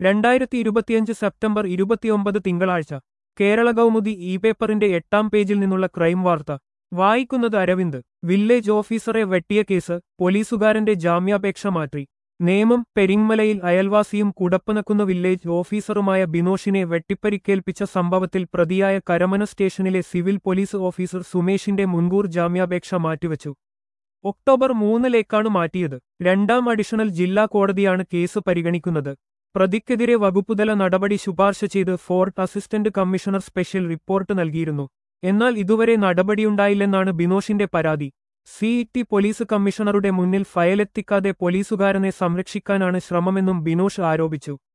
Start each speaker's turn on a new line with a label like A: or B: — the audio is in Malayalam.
A: രണ്ടായിരത്തി ഇരുപത്തിയഞ്ച് സെപ്റ്റംബർ ഇരുപത്തിയൊമ്പത് തിങ്കളാഴ്ച കേരള കൗമുദി ഇ പേപ്പറിന്റെ എട്ടാം പേജിൽ നിന്നുള്ള ക്രൈം വാർത്ത വായിക്കുന്നത് അരവിന്ദ് വില്ലേജ് ഓഫീസറെ വെട്ടിയ കേസ് പോലീസുകാരന്റെ ജാമ്യാപേക്ഷ മാറ്റി നേമം പെരിങ്മലയിൽ അയൽവാസിയും കുടപ്പനക്കുന്ന് വില്ലേജ് ഓഫീസറുമായ ബിനോഷിനെ വെട്ടിപ്പരിക്കേൽപ്പിച്ച സംഭവത്തിൽ പ്രതിയായ കരമന സ്റ്റേഷനിലെ സിവിൽ പോലീസ് ഓഫീസർ സുമേഷിന്റെ മുൻകൂർ ജാമ്യാപേക്ഷ മാറ്റിവച്ചു ഒക്ടോബർ മൂന്നിലേക്കാണ് മാറ്റിയത് രണ്ടാം അഡീഷണൽ ജില്ലാ കോടതിയാണ് കേസ് പരിഗണിക്കുന്നത് പ്രതിക്കെതിരെ വകുപ്പുതല നടപടി ശുപാർശ ചെയ്ത് Fort assistant commissioner special report നൽകിയിരുന്നു എന്നാൽ ഇതുവരെ നടപടിയുണ്ടായില്ലെന്നാണ് ബിനോഷിന്റെ പരാതി സിഇടി പോലീസ് കമ്മീഷണറുടെ മുന്നിൽ ഫയലെത്തിക്കാതെ പോലീസുകാരനെ സംരക്ഷിക്കാനാണ് ശ്രമമെന്നും ബിനോഷ് ആരോപിച്ചു